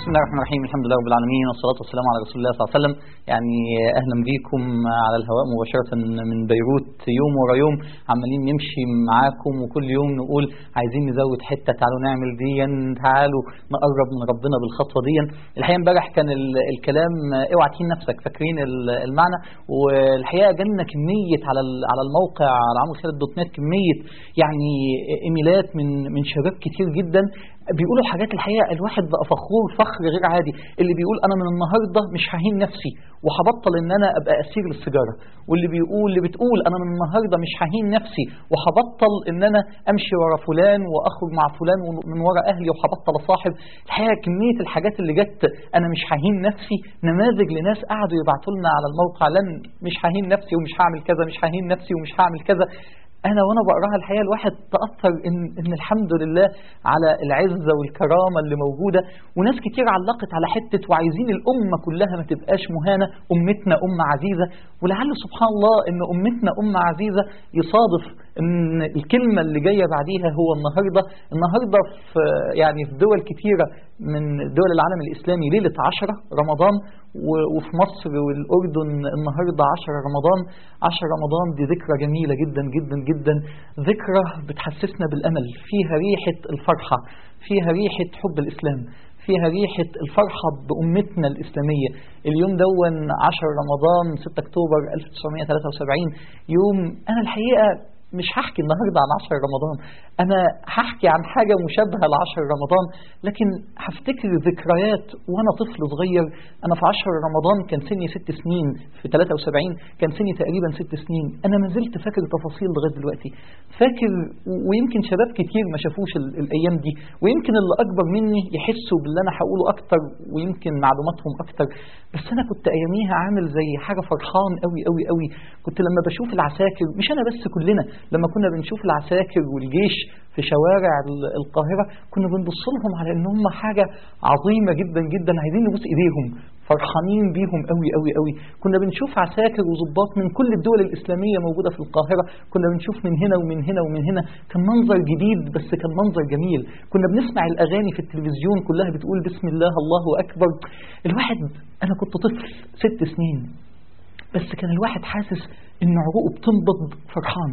بسم الله الرحمن الرحيم الحمد لله رب العالمين والصلاة والسلام على رسول الله صلى الله عليه وسلم يعني أهلا بيكم على الهواء مباشرة من بيروت يوم ورا يوم عمالين نمشي معاكم وكل يوم نقول عايزين نزود حتة تعالوا نعمل دي تعالوا نقرب من ربنا بالخطوة دي الحقيقة امبارح كان ال- الكلام اوعى تهين نفسك فاكرين ال- المعنى والحقيقة جالنا كمية على ال- على الموقع على عمرو خالد دوت نت كمية يعني ايميلات من من شباب كتير جدا بيقولوا حاجات الحقيقه الواحد بقى فخور فخر غير عادي اللي بيقول انا من النهارده مش ههين نفسي وهبطل ان انا ابقى اسير للسيجاره واللي بيقول اللي بتقول انا من النهارده مش ههين نفسي وهبطل ان انا امشي ورا فلان واخرج مع فلان من ورا اهلي وهبطل اصاحب الحقيقه كميه الحاجات اللي جت انا مش ههين نفسي نماذج لناس قعدوا يبعتوا لنا على الموقع لن مش ههين نفسي ومش هعمل كذا مش ههين نفسي ومش هعمل كذا انا وانا بقراها الحقيقه الواحد تاثر ان ان الحمد لله على العزه والكرامه اللي موجوده وناس كتير علقت على حته وعايزين الامه كلها ما تبقاش مهانه امتنا امه عزيزه ولعل سبحان الله ان امتنا امه عزيزه يصادف ان الكلمه اللي جايه بعديها هو النهارده النهارده في يعني في دول كتيره من دول العالم الاسلامي ليله 10 رمضان و- وفي مصر والاردن النهارده 10 رمضان 10 رمضان دي ذكرى جميله جدا جدا جدا ذكرى بتحسسنا بالامل فيها ريحه الفرحه فيها ريحه حب الاسلام فيها ريحة الفرحة بأمتنا الإسلامية اليوم دون 10 رمضان 6 أكتوبر 1973 يوم أنا الحقيقة مش هحكي النهارده عن 10 رمضان انا هحكي عن حاجه مشابهه ل 10 رمضان لكن هفتكر ذكريات وانا طفل صغير انا في 10 رمضان كان سني ست سنين في 73 كان سني تقريبا ست سنين انا ما زلت فاكر تفاصيل لغايه دلوقتي فاكر ويمكن شباب كتير ما شافوش ال- الايام دي ويمكن اللي اكبر مني يحسوا باللي انا هقوله اكتر ويمكن معلوماتهم اكتر بس انا كنت اياميها عامل زي حاجه فرحان قوي قوي قوي كنت لما بشوف العساكر مش انا بس كلنا لما كنا بنشوف العساكر والجيش في شوارع ال- القاهره كنا بنبص لهم على ان هم حاجه عظيمه جدا جدا عايزين نبوس ايديهم فرحانين بيهم قوي قوي قوي كنا بنشوف عساكر وظباط من كل الدول الاسلاميه موجوده في القاهره كنا بنشوف من هنا ومن هنا ومن هنا كان منظر جديد بس كان منظر جميل كنا بنسمع الاغاني في التلفزيون كلها بتقول بسم الله الله اكبر الواحد انا كنت طفل ست سنين بس كان الواحد حاسس ان عروقه بتنبض فرحان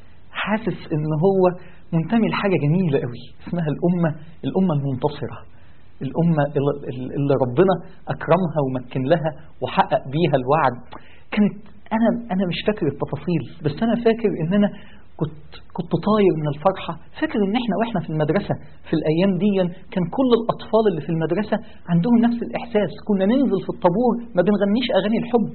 حاسس ان هو منتمي لحاجه جميله قوي اسمها الامه الامه المنتصره الامه اللي- اللي ربنا اكرمها ومكن لها وحقق بيها الوعد كانت انا انا مش فاكر التفاصيل بس انا فاكر ان انا كنت كنت طاير من الفرحه فاكر ان احنا واحنا في المدرسه في الايام دي كان كل الاطفال اللي في المدرسه عندهم نفس الاحساس كنا ننزل في الطابور ما بنغنيش اغاني الحب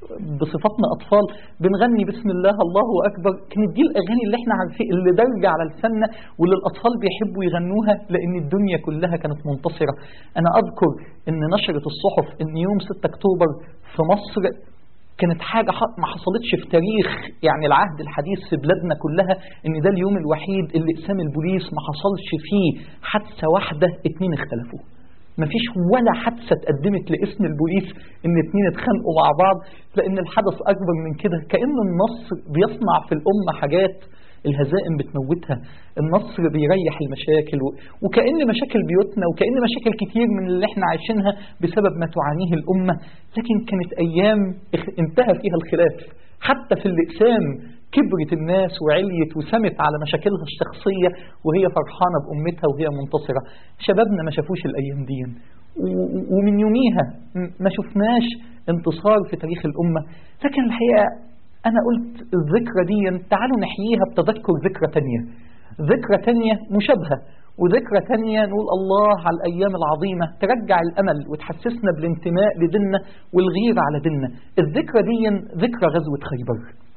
بصفتنا اطفال بنغني بسم الله الله اكبر كانت دي الاغاني اللي احنا عارفين اللي دارجه على لساننا واللي الاطفال بيحبوا يغنوها لان الدنيا كلها كانت منتصره انا اذكر ان نشره الصحف ان يوم 6 اكتوبر في مصر كانت حاجة ح- ما حصلتش في تاريخ يعني العهد الحديث في بلادنا كلها ان ده اليوم الوحيد اللي اقسام البوليس ما حصلش فيه حادثة واحدة اتنين اختلفوا مفيش ولا حادثة اتقدمت لاسم البوليس ان اتنين اتخانقوا مع بعض لان الحدث اكبر من كده كأن النصر بيصنع في الامة حاجات الهزائم بتموتها النصر بيريح المشاكل و... وكأن مشاكل بيوتنا وكأن مشاكل كتير من اللي احنا عايشينها بسبب ما تعانيه الأمة لكن كانت أيام اخ- انتهى فيها الخلاف حتى في الإقسام كبرت الناس وعليت وسمت على مشاكلها الشخصية وهي فرحانة بأمتها وهي منتصرة شبابنا ما شافوش الأيام دي و- ومن يوميها م- ما شفناش انتصار في تاريخ الأمة لكن الحقيقة أنا قلت الذكرى دي تعالوا نحييها بتذكر ذكرى تانية ذكرى تانية مشابهة وذكرى تانية نقول الله على الأيام العظيمة ترجع الأمل وتحسسنا بالانتماء لديننا والغيرة على ديننا الذكرى دي ذكرى غزوة خيبر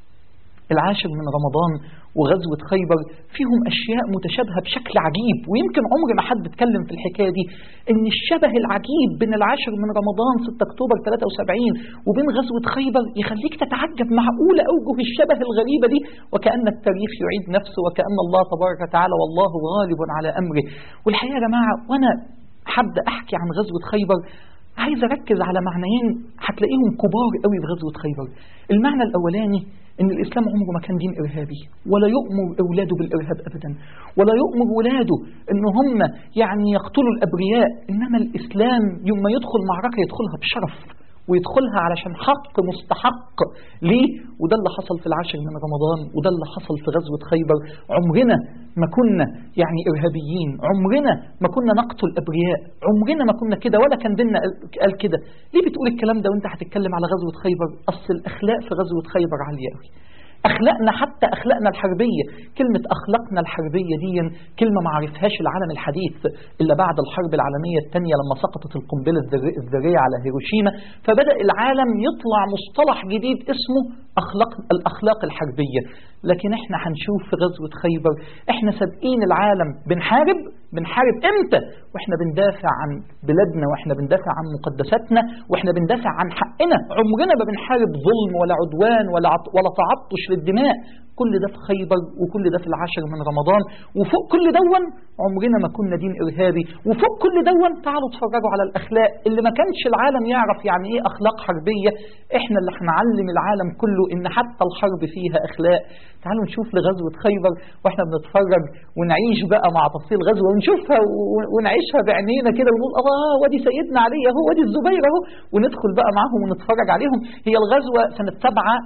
العاشر من رمضان وغزوة خيبر فيهم أشياء متشابهة بشكل عجيب ويمكن عمر ما حد اتكلم في الحكاية دي إن الشبه العجيب بين العاشر من رمضان 6 أكتوبر 73 وبين غزوة خيبر يخليك تتعجب معقولة أوجه الشبه الغريبة دي وكأن التاريخ يعيد نفسه وكأن الله تبارك وتعالى والله غالب على أمره والحقيقة يا جماعة وأنا حد أحكي عن غزوة خيبر عايز اركز على معنيين هتلاقيهم كبار قوي في غزوه خيبر المعنى الاولاني ان الاسلام عمره ما كان دين ارهابي ولا يؤمر اولاده بالارهاب ابدا ولا يؤمر ولاده ان هم يعني يقتلوا الابرياء انما الاسلام يوم ما يدخل معركه يدخلها بشرف ويدخلها علشان حق مستحق ليه وده اللي حصل في العاشر من رمضان وده اللي حصل في غزوة خيبر عمرنا ما كنا يعني إرهابيين عمرنا ما كنا نقتل أبرياء عمرنا ما كنا كده ولا كان ديننا قال- قال كده ليه بتقول الكلام ده وانت هتتكلم على غزوة خيبر أصل الأخلاق في غزوة خيبر عالية قوي أخلاقنا حتى أخلاقنا الحربية كلمة أخلاقنا الحربية دي كلمة ما عرفهاش العالم الحديث إلا بعد الحرب العالمية الثانية لما سقطت القنبلة الذري- الذرية على هيروشيما فبدأ العالم يطلع مصطلح جديد اسمه أخلاق الأخلاق الحربية لكن احنا هنشوف في غزوة خيبر احنا سابقين العالم بنحارب بنحارب امتى واحنا بندافع عن بلادنا واحنا بندافع عن مقدساتنا واحنا بندافع عن حقنا عمرنا ما بنحارب ظلم ولا عدوان ولا عط ولا تعطش للدماء كل ده في خيبر وكل ده في العاشر من رمضان وفوق كل دون عمرنا ما كنا دين ارهابي وفوق كل دون تعالوا اتفرجوا على الاخلاق اللي ما كانش العالم يعرف يعني ايه اخلاق حربيه احنا اللي هنعلم العالم كله ان حتى الحرب فيها اخلاق تعالوا نشوف لغزوه خيبر واحنا بنتفرج ونعيش بقى مع تفصيل غزوه ونشوفها و- ونعيشها بعينينا كده ونقول اه وادي سيدنا علي اهو وادي الزبير اهو وندخل بقى معاهم ونتفرج عليهم هي الغزوه سنه سبعه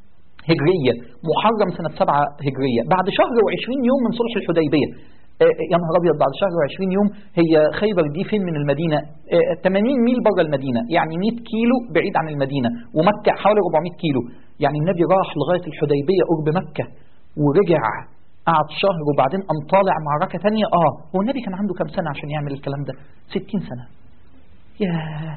هجرية محرم سنة سبعة هجرية بعد شهر وعشرين يوم من صلح الحديبية آه، يا نهار ابيض بعد شهر و20 يوم هي خيبر دي فين من المدينه؟ آه، 80 ميل بره المدينه، يعني 100 كيلو بعيد عن المدينه، ومكه حوالي 400 كيلو، يعني النبي راح لغايه الحديبيه قرب مكه ورجع قعد شهر وبعدين قام طالع معركه ثانيه اه هو النبي كان عنده كام سنه عشان يعمل الكلام ده؟ 60 سنه. يا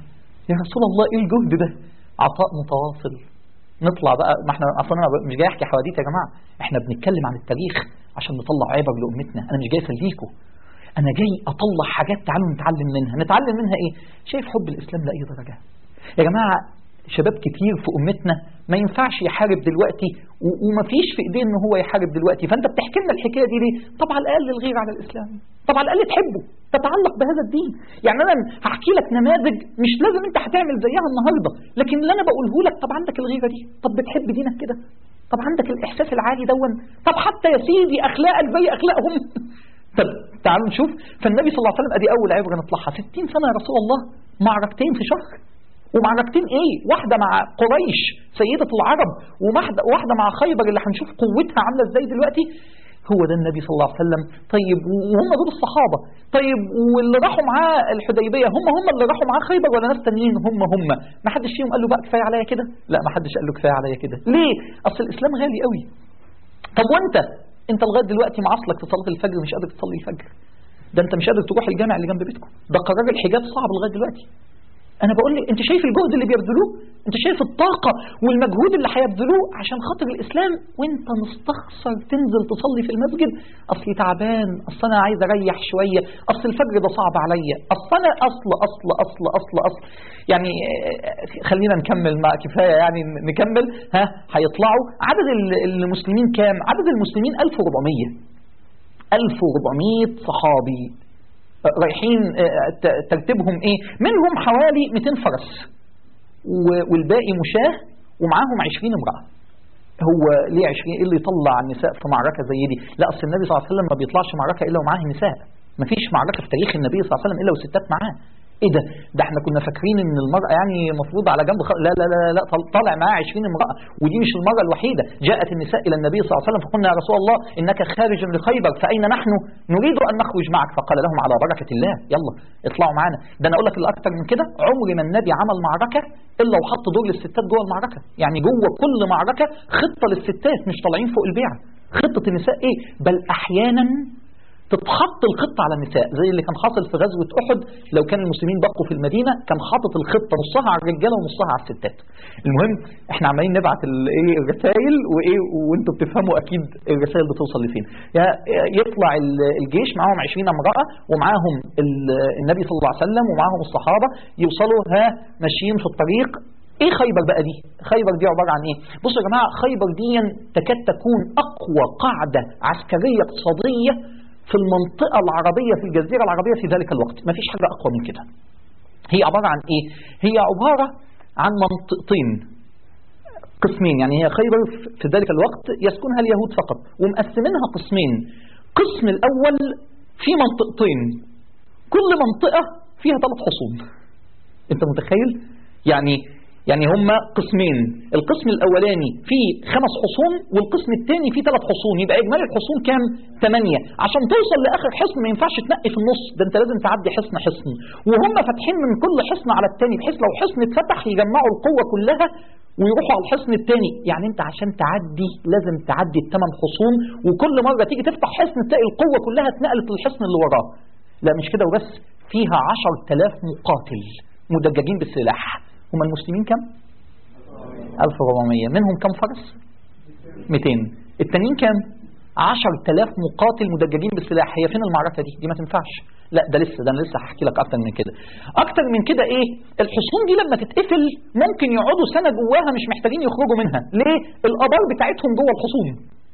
يا رسول الله ايه الجهد ده؟ عطاء متواصل نطلع بقى ما احنا اصلا انا مش جاي احكي حواديت يا جماعه احنا بنتكلم عن التاريخ عشان نطلع عبر لامتنا انا مش جاي اسليكم انا جاي اطلع حاجات تعالوا نتعلم منها نتعلم منها ايه شايف حب الاسلام لاي درجه يا جماعه شباب كتير في امتنا ما ينفعش يحارب دلوقتي و- ومفيش في ايديه ان هو يحارب دلوقتي فانت بتحكي لنا الحكايه دي ليه طب على الاقل الغير على الاسلام طب على الاقل تحبه تتعلق بهذا الدين يعني انا هحكي لك نماذج مش لازم انت هتعمل زيها النهارده لكن اللي انا بقوله لك طب عندك الغيره دي طب بتحب دينك كده طب عندك الاحساس العالي دون طب حتى يا سيدي اخلاقك زي اخلاقهم طب تعالوا نشوف فالنبي صلى الله عليه وسلم ادي اول عبره نطلعها 60 سنه يا رسول الله معركتين في شهر ومعركتين ايه واحده مع قريش سيده العرب وواحده واحده مع خيبر اللي هنشوف قوتها عامله ازاي دلوقتي هو ده النبي صلى الله عليه وسلم طيب وهم دول الصحابه طيب واللي راحوا معاه الحديبيه هم هم اللي راحوا معاه خيبر ولا ناس تانيين هم هم ما حدش فيهم قال له بقى كفايه عليا كده لا ما حدش قال له كفايه عليا كده ليه اصل الاسلام غالي قوي طب وانت انت لغايه دلوقتي معاصلك في صلاه الفجر مش قادر تصلي الفجر ده انت مش قادر تروح الجامع اللي جنب بيتكم ده قرار الحجاب صعب لغايه دلوقتي انا بقول لك انت شايف الجهد اللي بيبذلوه انت شايف الطاقه والمجهود اللي هيبذلوه عشان خاطر الاسلام وانت مستخسر تنزل تصلي في المسجد اصلي تعبان اصل انا عايز اريح شويه اصل الفجر ده صعب عليا اصل انا اصل اصل اصل اصل اصل يعني آه، خلينا نكمل مع كفايه يعني نكمل ها هيطلعوا عدد ال- المسلمين كام عدد المسلمين 1400 1400 صحابي رايحين آه، ت- ترتيبهم ايه منهم حوالي 200 فرس و- والباقي مشاه ومعاهم 20 امرأة هو ليه 20 ايه اللي يطلع النساء في معركة زي دي لا اصل النبي صلى الله عليه وسلم ما بيطلعش معركة الا ومعاه نساء مفيش معركة في تاريخ النبي صلى الله عليه وسلم الا وستات معاه ايه ده ده احنا كنا فاكرين ان المرأة يعني مفروض على جنب خ... لا لا لا لا طل- طالع معاه 20 امرأة ودي مش المرة الوحيدة جاءت النساء الى النبي صلى الله عليه وسلم فقلنا يا رسول الله انك خارج لخيبر فاين نحن نريد ان نخرج معك فقال لهم على بركة الله يلا اطلعوا معانا ده انا اقول لك الاكثر من كده عمر ما النبي عمل معركة الا وحط دور للستات جوه المعركة يعني جوه كل معركة خطة للستات مش طالعين فوق البيعة خطة النساء ايه بل احيانا تتحط الخطة على النساء زي اللي كان حاصل في غزوة أحد لو كان المسلمين بقوا في المدينة كان حاطط الخطة نصها على الرجالة ونصها على الستات المهم احنا عمالين نبعت ال- ايه الرسائل وايه وانتوا بتفهموا اكيد الرسائل بتوصل لفين يا- يطلع ال- الجيش معاهم 20 امرأة ومعاهم ال- النبي صلى الله عليه وسلم ومعاهم الصحابة يوصلوا ها ماشيين في الطريق ايه خيبر بقى دي خيبر دي عبارة عن ايه بصوا يا جماعة خيبر دي تكاد تكون اقوى قاعدة عسكرية اقتصادية في المنطقة العربية في الجزيرة العربية في ذلك الوقت ما فيش حاجة أقوى من كده هي عبارة عن إيه؟ هي عبارة عن منطقتين قسمين يعني هي خيبر في ذلك الوقت يسكنها اليهود فقط ومقسمينها قسمين قسم الأول في منطقتين كل منطقة فيها ثلاث حصون انت متخيل يعني يعني هما قسمين القسم الاولاني فيه خمس حصون والقسم الثاني فيه ثلاث حصون يبقى اجمالي الحصون كام ثمانية عشان توصل لاخر حصن ما ينفعش تنقي في النص ده انت لازم تعدي حصن حصن وهم فاتحين من كل حصن على الثاني بحيث لو حصن اتفتح يجمعوا القوة كلها ويروحوا على الحصن الثاني يعني انت عشان تعدي لازم تعدي الثمان حصون وكل مرة تيجي تفتح حصن تلاقي القوة كلها اتنقلت للحصن اللي وراه لا مش كده وبس فيها عشر تلاف مقاتل مدججين بالسلاح هم المسلمين كم 1400 منهم كم فرس 200 التانيين كام 10000 مقاتل مدججين بالسلاح هي فين المعركه دي دي ما تنفعش لا ده لسه ده انا لسه هحكي لك اكتر من كده اكتر من كده ايه الحصون دي لما تتقفل ممكن يقعدوا سنه جواها مش محتاجين يخرجوا منها ليه الابار بتاعتهم جوه الحصون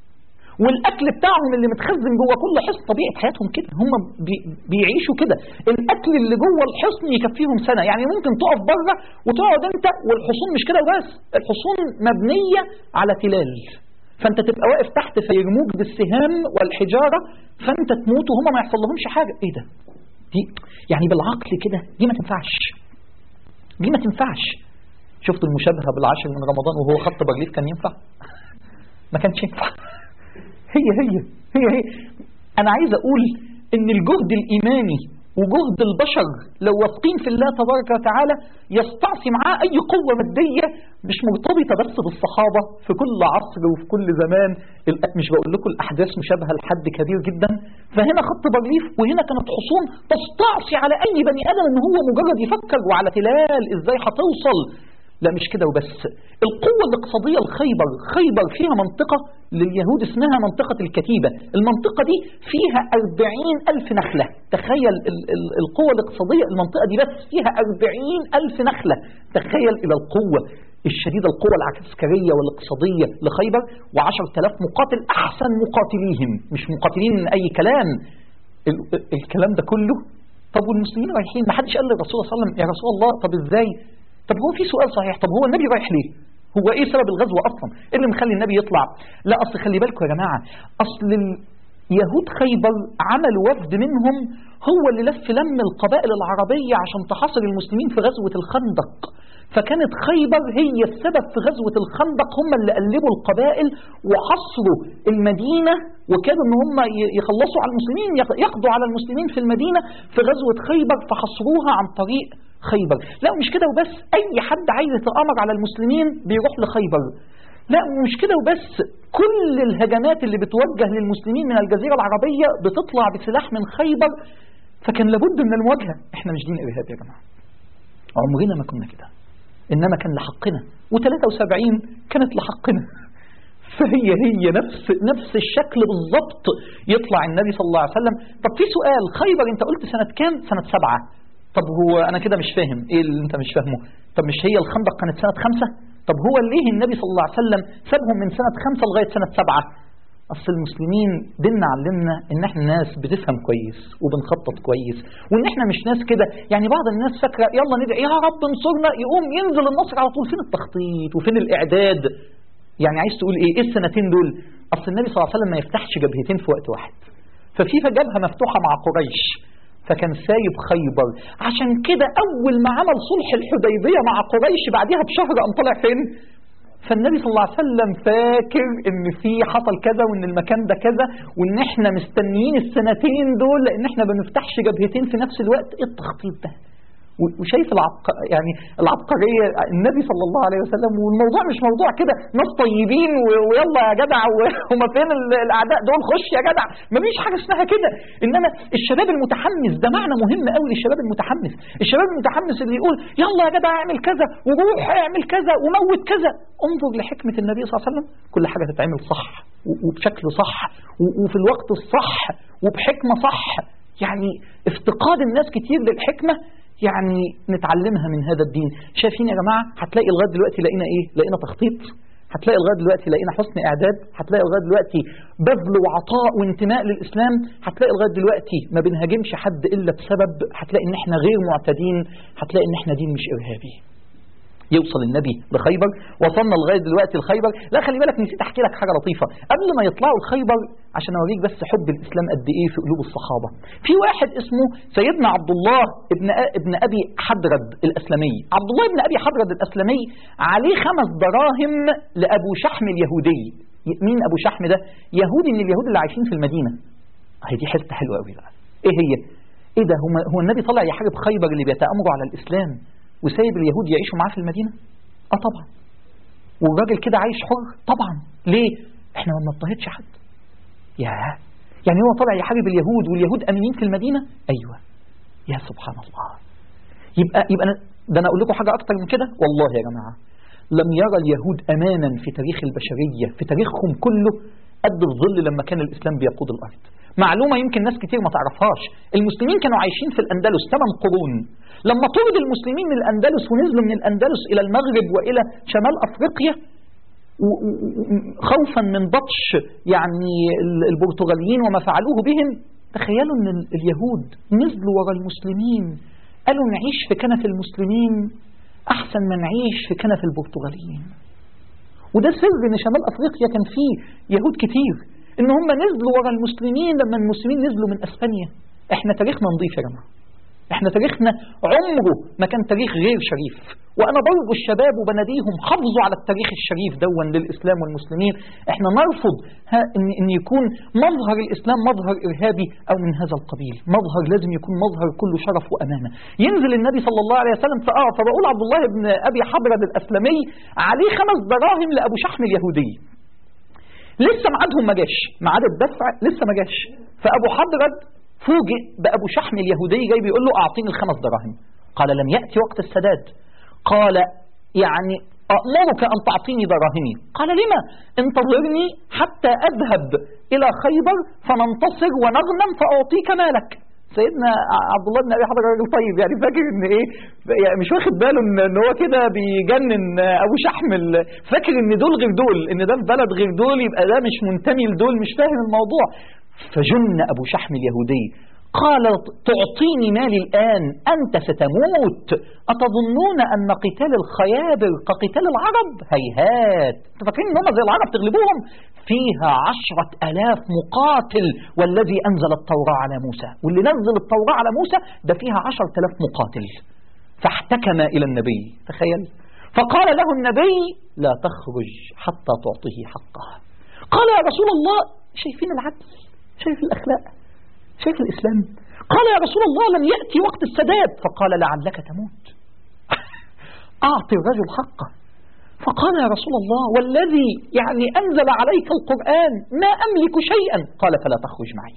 والاكل بتاعهم اللي متخزن جوه كل حصن طبيعه حياتهم كده هم بي بيعيشوا كده الاكل اللي جوه الحصن يكفيهم سنه يعني ممكن تقف بره وتقعد انت والحصون مش كده وبس الحصون مبنيه على تلال فانت تبقى واقف تحت فيرموك بالسهام والحجاره فانت تموت وهم ما يحصل لهمش حاجه ايه ده دي يعني بالعقل كده دي ما تنفعش دي ما تنفعش شفت المشابهه بالعشر من رمضان وهو خط بارليف كان ينفع ما كانش ينفع هي هي هي هي أنا عايز أقول إن الجهد الإيماني وجهد البشر لو واثقين في الله تبارك وتعالى يستعصي معاه أي قوة مادية مش مرتبطة بس بالصحابة في كل عصر وفي كل زمان مش بقول لكم الأحداث مشابهة لحد كبير جدا فهنا خط بارليف وهنا كانت حصون تستعصي على أي بني آدم إن هو مجرد يفكر وعلى تلال إزاي هتوصل لا مش كده وبس القوة الاقتصادية الخيبر خيبر فيها منطقة لليهود اسمها منطقة الكتيبة المنطقة دي فيها أربعين ألف نخلة تخيل ال ال القوة الاقتصادية المنطقة دي بس فيها أربعين ألف نخلة تخيل إلى القوة الشديدة القوة العسكرية والاقتصادية لخيبر وعشر تلاف مقاتل أحسن مقاتليهم مش مقاتلين من أي كلام ال الكلام ده كله طب والمسلمين رايحين ما حدش قال للرسول صلى الله عليه وسلم يا رسول الله طب ازاي طب هو في سؤال صحيح طب هو النبي رايح ليه هو ايه سبب الغزو اصلا ايه اللي مخلي النبي يطلع لا اصل خلي بالكم يا جماعه اصل يهود خيبر عملوا وفد منهم هو اللي لف لم القبائل العربية عشان تحاصر المسلمين في غزوة الخندق فكانت خيبر هي السبب في غزوة الخندق هم اللي قلبوا القبائل وحصروا المدينة وكانوا ان هم يخلصوا على المسلمين يقضوا على المسلمين في المدينة في غزوة خيبر فحصروها عن طريق خيبر لا مش كده وبس اي حد عايز يتآمر على المسلمين بيروح لخيبر لا مش كده وبس كل الهجمات اللي بتوجه للمسلمين من الجزيرة العربية بتطلع بسلاح من خيبر فكان لابد من المواجهة احنا مش دين ارهاب يا جماعة عمرنا ما كنا كده انما كان لحقنا و73 كانت لحقنا فهي هي نفس نفس الشكل بالظبط يطلع النبي صلى الله عليه وسلم طب في سؤال خيبر انت قلت سنة كام سنة سبعة طب هو انا كده مش فاهم ايه اللي انت مش فاهمه طب مش هي الخندق كانت سنة خمسة طب هو ليه النبي صلى الله عليه وسلم سابهم من سنة خمسة لغاية سنة سبعة أصل المسلمين ديننا علمنا إن إحنا ناس بتفهم كويس وبنخطط كويس وإن إحنا مش ناس كده يعني بعض الناس فاكرة يلا ندعي يا رب انصرنا يقوم ينزل النصر على طول فين التخطيط وفين الإعداد يعني عايز تقول إيه إيه السنتين دول أصل النبي صلى الله عليه وسلم ما يفتحش جبهتين في وقت واحد ففي جبهة مفتوحة مع قريش فكان سايب خيبر عشان كده أول ما عمل صلح الحديبية مع قريش بعدها بشهر قام طلع فين فالنبي صلى الله عليه وسلم فاكر ان في حصل كذا وان المكان ده كذا وان احنا مستنيين السنتين دول لان احنا بنفتحش جبهتين في نفس الوقت ايه التخطيط ده وشايف العبق يعني العبقرية النبي صلى الله عليه وسلم والموضوع مش موضوع كده ناس طيبين ويلا يا جدع وهم فين الأعداء دول خش يا جدع مفيش حاجة اسمها كده إنما الشباب المتحمس ده معنى مهم قوي للشباب المتحمس الشباب المتحمس اللي يقول يلا يا جدع اعمل كذا وروح اعمل كذا وموت كذا انظر لحكمة النبي صلى الله عليه وسلم كل حاجة تتعمل صح وبشكل صح وفي الوقت الصح وبحكمة صح يعني افتقاد الناس كتير للحكمة يعني نتعلمها من هذا الدين شايفين يا جماعة هتلاقي لغاية دلوقتي لقينا ايه لقينا تخطيط هتلاقي لغايه دلوقتي لقينا حسن اعداد هتلاقي لغايه دلوقتي بذل وعطاء وانتماء للاسلام هتلاقي لغايه دلوقتي ما بنهاجمش حد الا بسبب هتلاقي ان احنا غير معتدين هتلاقي ان احنا دين مش ارهابي يوصل النبي لخيبر وصلنا لغايه دلوقتي لخيبر لا خلي بالك نسيت احكي لك حاجه لطيفه قبل ما يطلعوا لخيبر عشان اوريك بس حب الاسلام قد ايه في قلوب الصحابه في واحد اسمه سيدنا عبد الله ابن ابن ابي حدرد الاسلمي عبد الله ابن ابي حدرد الاسلمي عليه خمس دراهم لابو شحم اليهودي مين ابو شحم ده يهودي من اليهود اللي عايشين في المدينه هي دي حته حلوه قوي بقى ايه هي ايه ده هو هو النبي طلع يحارب خيبر اللي بيتامروا على الاسلام وسايب اليهود يعيشوا معاه في المدينة اه طبعا والراجل كده عايش حر طبعا ليه احنا ما بنضطهدش حد يا يعني هو طالع يحارب اليهود واليهود امنين في المدينة ايوه يا سبحان الله يبقى يبقى أنا ده انا اقول لكم حاجة اكتر من كده والله يا جماعة لم يرى اليهود امانا في تاريخ البشرية في تاريخهم كله قد الظل لما كان الاسلام بيقود الارض معلومة يمكن ناس كتير ما تعرفهاش المسلمين كانوا عايشين في الأندلس 8 قرون لما طرد المسلمين من الأندلس ونزلوا من الأندلس إلى المغرب وإلى شمال أفريقيا خوفا من بطش يعني البرتغاليين وما فعلوه بهم تخيلوا أن اليهود نزلوا وراء المسلمين قالوا نعيش في كنف المسلمين أحسن ما نعيش في كنف البرتغاليين وده سر ان شمال افريقيا كان فيه يهود كتير ان هم نزلوا ورا المسلمين لما المسلمين نزلوا من اسبانيا احنا تاريخنا نظيف يا جماعه احنا تاريخنا عمره ما كان تاريخ غير شريف وانا برجو الشباب وبناديهم حافظوا على التاريخ الشريف دون للاسلام والمسلمين احنا نرفض ها ان ان يكون مظهر الاسلام مظهر ارهابي او من هذا القبيل مظهر لازم يكون مظهر كله شرف وامانه ينزل النبي صلى الله عليه وسلم فاه فبقول عبد الله بن ابي حضرد الاسلمي عليه خمس دراهم لابو شحم اليهودي لسه ميعادهم ما جاش ميعاد الدفع لسه ما جاش فابو حضرد فوجئ بأبو شحم اليهودي جاي بيقول له أعطيني الخمس دراهم قال لم يأتي وقت السداد قال يعني أأمرك أن تعطيني دراهمي قال لما انتظرني حتى أذهب إلى خيبر فننتصر ونغنم فأعطيك مالك سيدنا عبد الله بن ابي حضر راجل طيب يعني فاكر ان ايه يعني مش واخد باله ان, إن هو كده بيجنن ابو شحم فاكر ان دول غير دول ان ده في بلد غير دول يبقى ده مش منتمي لدول مش فاهم الموضوع فجن أبو شحم اليهودي قال تعطيني مالي الآن أنت ستموت أتظنون أن قتال الخيابر كقتال العرب هيهات فاكرين أن هم زي العرب تغلبوهم فيها عشرة ألاف مقاتل والذي أنزل التوراة على موسى واللي نزل التوراة على موسى ده فيها عشرة ألاف مقاتل فاحتكم إلى النبي تخيل فقال له النبي لا تخرج حتى تعطيه حقه قال يا رسول الله شايفين العدل شايف الأخلاق شايف الإسلام قال يا رسول الله لم يأتي وقت السداد فقال لعلك تموت أعطي الرجل حقه فقال يا رسول الله والذي يعني أنزل عليك القرآن ما أملك شيئا قال فلا تخرج معي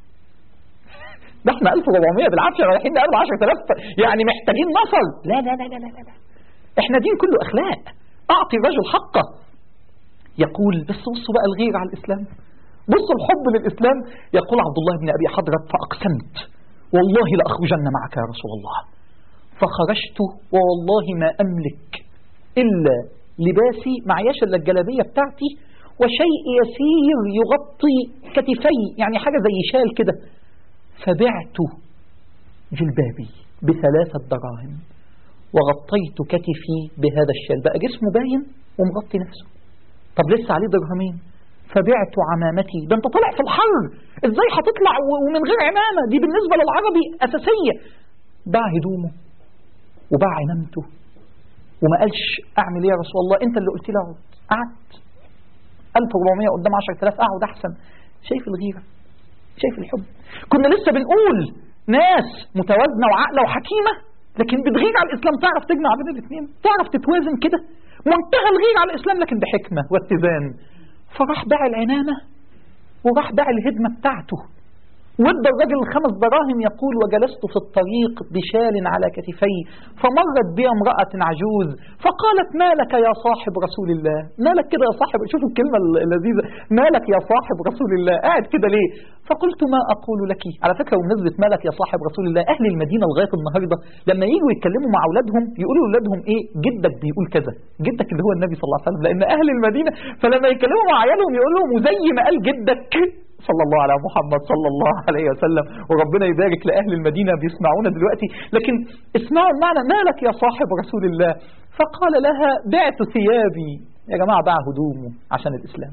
ده احنا 1400 بالعافية رايحين نقابل 10000 يعني محتاجين نصر لا لا لا لا لا لا احنا دين كله أخلاق أعطي الرجل حقه يقول بس بصوا بقى الغير على الإسلام بصوا الحب للإسلام يقول عبد الله بن أبي حضرت فأقسمت والله لأخرجن معك يا رسول الله فخرجت ووالله ما أملك إلا لباسي معياش إلا الجلابية بتاعتي وشيء يسير يغطي كتفي يعني حاجة زي شال كده فبعت جلبابي بثلاثة دراهم وغطيت كتفي بهذا الشال بقى جسمه باين ومغطي نفسه طب لسه عليه درهمين فبعت عمامتي ده انت طالع في الحر ازاي هتطلع ومن غير عمامة دي بالنسبة للعربي أساسية باع هدومه وباع عمامته وما قالش اعمل ايه يا رسول الله انت اللي قلت لي اقعد قعدت 1400 قدام 10000 اقعد احسن شايف الغيرة شايف الحب كنا لسه بنقول ناس متوازنة وعاقلة وحكيمة لكن بتغير على الإسلام تعرف تجمع بين الاثنين تعرف تتوازن كده منتهى الغير على الإسلام لكن بحكمة واتزان فراح باع العنامة وراح باع الهدمة بتاعته وادى الرجل الخمس دراهم يقول وجلست في الطريق بشال على كتفي فمرت بي امرأة عجوز فقالت ما لك يا صاحب رسول الله ما لك كده يا صاحب شوفوا الكلمة اللذيذة ما لك يا صاحب رسول الله قاعد كده ليه فقلت ما أقول لك على فكرة بمناسبة ما لك يا صاحب رسول الله أهل المدينة لغاية النهاردة لما يجوا يتكلموا مع أولادهم يقولوا لأولادهم إيه جدك بيقول كذا جدك اللي هو النبي صلى الله عليه وسلم لأن أهل المدينة فلما يتكلموا مع عيالهم يقول لهم وزي ما قال جدك صلى الله على محمد صلى الله عليه وسلم وربنا يبارك لأهل المدينة بيسمعونا دلوقتي لكن اسمعوا المعنى ما لك يا صاحب رسول الله فقال لها بعت ثيابي يا جماعة باع هدومه عشان الإسلام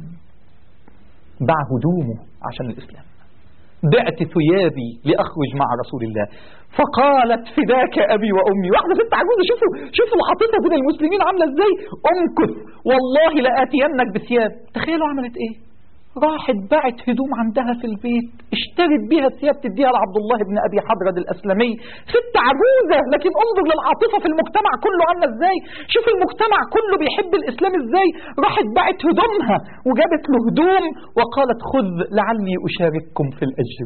باع هدومه عشان الإسلام بعت ثيابي لأخرج مع رسول الله فقالت فداك أبي وأمي واحدة ست عجوزة شوفوا شوفوا العاطفة بين المسلمين عاملة إزاي أمكث والله لآتينك بثياب تخيلوا عملت إيه راحت باعت هدوم عندها في البيت اشترت بيها ثياب تديها لعبد الله بن ابي حضرد الاسلمي ست عجوزه لكن انظر للعاطفه في المجتمع كله عامله ازاي شوف المجتمع كله بيحب الاسلام ازاي راحت باعت هدومها وجابت له هدوم وقالت خذ لعلي اشارككم في الاجر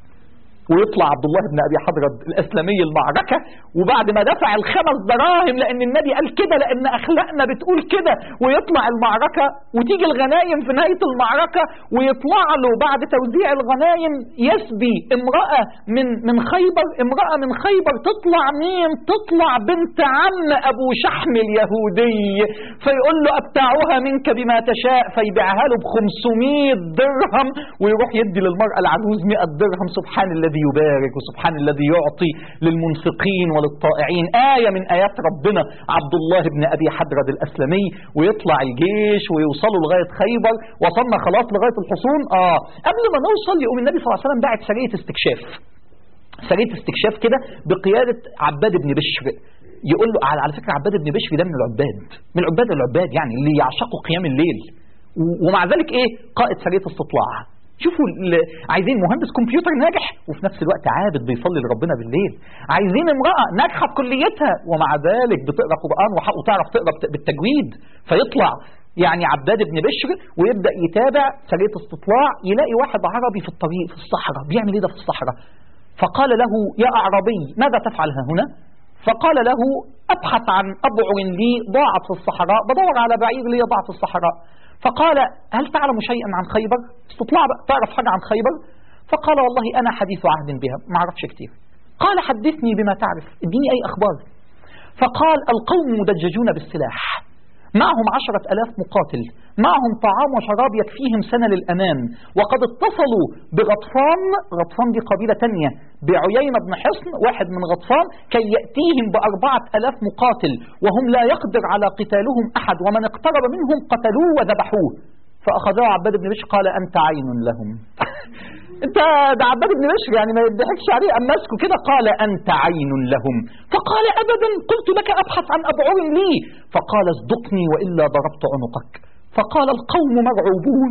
ويطلع عبد الله بن ابي حضرد الاسلمي المعركه وبعد ما دفع الخمس دراهم لان النبي قال كده لان اخلاقنا بتقول كده ويطلع المعركه وتيجي الغنايم في نهايه المعركه ويطلع له بعد توزيع الغنايم يسبي امراه من من خيبر امراه من خيبر تطلع مين تطلع بنت عم ابو شحم اليهودي فيقول له ابتاعها منك بما تشاء فيبيعها له ب 500 درهم ويروح يدي للمراه العجوز 100 درهم سبحان الذي الذي يبارك وسبحان الذي يعطي للمنفقين وللطائعين آية من آيات ربنا عبد الله بن أبي حدرد الأسلمي ويطلع الجيش ويوصلوا لغاية خيبر وصلنا خلاص لغاية الحصون آه قبل ما نوصل يقوم النبي صلى الله عليه وسلم باعت سرية استكشاف سرية استكشاف كده بقيادة عباد بن بشر يقول له على فكرة عباد بن بشر ده من العباد من العباد العباد يعني اللي يعشقوا قيام الليل ومع ذلك ايه قائد سرية استطلاع شوفوا عايزين مهندس كمبيوتر ناجح وفي نفس الوقت عابد بيصلي لربنا بالليل عايزين امرأة ناجحة في كليتها ومع ذلك بتقرأ قرآن وتعرف تقرأ بالتجويد فيطلع يعني عباد بن بشر ويبدأ يتابع سرية استطلاع يلاقي واحد عربي في الطريق في الصحراء بيعمل ايه ده في الصحراء فقال له يا أعرابي ماذا تفعل ها هنا فقال له أبحث عن أبعر لي ضاعت في الصحراء بدور على بعير لي ضاع في الصحراء فقال هل تعلم شيئا عن خيبر استطلاع بقى تعرف حاجة عن خيبر فقال والله أنا حديث عهد بها ما أعرفش كتير قال حدثني بما تعرف اديني أي أخبار فقال القوم مدججون بالسلاح معهم عشرة ألاف مقاتل معهم طعام وشراب يكفيهم سنة للأمان وقد اتصلوا بغطفان غطفان دي قبيلة تانية بعيينة بن حصن واحد من غطفان كي يأتيهم بأربعة ألاف مقاتل وهم لا يقدر على قتالهم أحد ومن اقترب منهم قتلوه وذبحوه فأخذوه عباد بن بشر قال أنت عين لهم انت ده عباد بن بشر يعني ما يضحكش عليه أم مسكه كده قال أنت عين لهم فقال أبدا قلت لك أبحث عن أبعر لي فقال اصدقني وإلا ضربت عنقك فقال القوم مرعوبون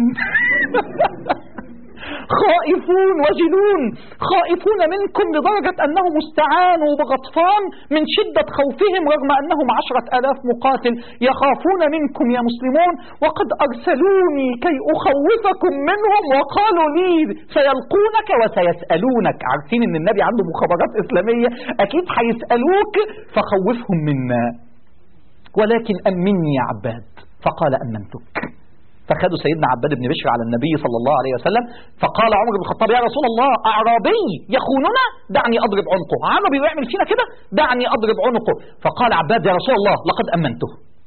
خائفون وجلون خائفون منكم لدرجة أنهم استعانوا بغطفان من شدة خوفهم رغم أنهم عشرة ألاف مقاتل يخافون منكم يا مسلمون وقد أرسلوني كي أخوفكم منهم وقالوا لي سيلقونك وسيسألونك عارفين أن النبي عنده مخابرات إسلامية أكيد هيسألوك فخوفهم منا ولكن أمني يا عباد فقال أمنتك فخدوا سيدنا عباد بن بشر على النبي صلى الله عليه وسلم فقال عمر بن الخطاب يا رسول الله أعرابي يخوننا دعني أضرب عنقه عربي ويعمل فينا كده دعني أضرب عنقه فقال عباد يا رسول الله لقد أمنته